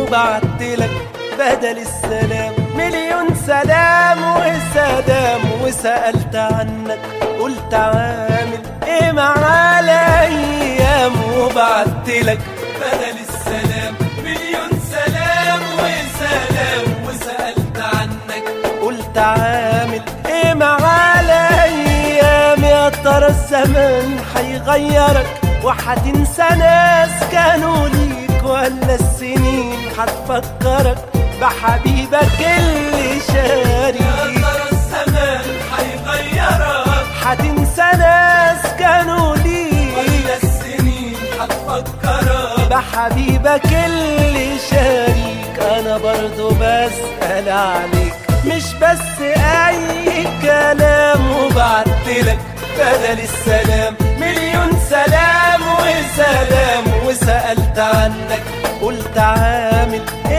وبعتلك بدل السلام مليون سلام وسلام وسألت عنك قلت عامل ايه مع الايام وبعتلك بدل السلام مليون سلام وسلام وسألت عنك قلت عامل ايه مع الايام يا ترى الزمن هيغيرك وهتنسى ناس كانوا ليك ولا السنين هتفكرك بحبيبك اللي شاريك يا ترى الزمن هيغيرك هتنسى ناس كانوا ليك ولا السنين هتفكرك بحبيبك اللي شاريك انا برضو بسأل عليك مش بس اي كلام وبعتلك بدل السلام مليون سلام وسلام وسألت عنك قلت عامل